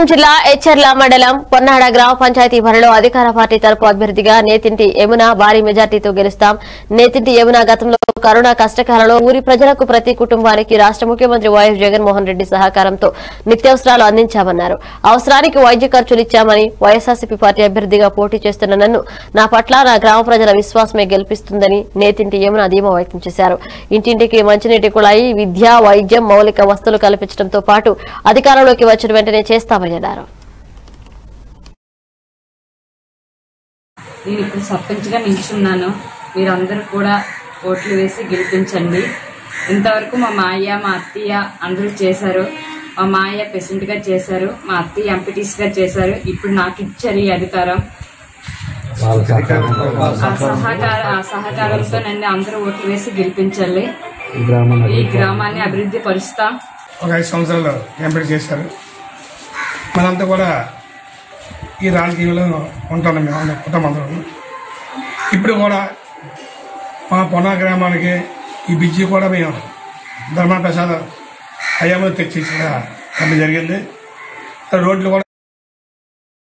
జిల్లా ఎచ్చెర్ల మండలం పొన్నాడ గ్రామ పంచాయతీ బరిలో అధికార పార్టీ తరపు అభ్యర్థిగా నేతింటి యమున భారీ మెజార్టీతో గెలుస్తాం నేతింటి యమున గతంలో కరోనా కష్టకాలంలో ఊరి ప్రజలకు ప్రతి కుటుంబానికి రాష్ట్ర ముఖ్యమంత్రి వైఎస్ జగన్మోహన్ రెడ్డి సహకారంతో నిత్యావసరాలు అందించామన్నారు అవసరానికి వైద్య ఖర్చులు ఇచ్చామని వైఎస్ఆర్సీపీ పార్టీ అభ్యర్థిగా పోటీ చేస్తున్న నన్ను నా పట్ల నా గ్రామ ప్రజల విశ్వాసమే గెలిపిస్తుందని నేతింటి యమున ధీమా వ్యక్తం చేశారు ఇంటింటికి మంచినీటి కుళాయి విద్య వైద్యం మౌలిక వస్తువులు కల్పించడంతో పాటు అధికారంలోకి వచ్చిన వెంటనే చేస్తామని అన్నారు నేను ఇప్పుడు సర్పంచ్గా నిల్చున్నాను మీరందరూ కూడా ఓట్లు వేసి గెలిపించండి ఇంతవరకు మా మాయ మా అత్తయ్య అందరూ చేశారు మా మాయ ప్రెసిడెంట్గా చేశారు మా అత్తయ్య ఎంపీటీస్గా చేశారు ఇప్పుడు నాకు ఇచ్చారు ఈ అధికారం ఆ సహకార ఆ సహకారంతో నన్ను అందరూ ఓట్లు వేసి గెలిపించాలి ఈ గ్రామాన్ని అభివృద్ధి పరుస్తా ఒక ఐదు సంవత్సరాలు ఎంపీ చేశారు మనంతా కూడా ఈ రాజకీయంలో ఉంటున్నాం మేము అందరం కుటుంబం అందరం ఇప్పుడు కూడా మా పొన్నా గ్రామానికి ఈ బిజ్జి కూడా మేము ధర్మా ప్రసాద్ హయాంలో తెచ్చి ఇక్కడ జరిగింది రోడ్లు కూడా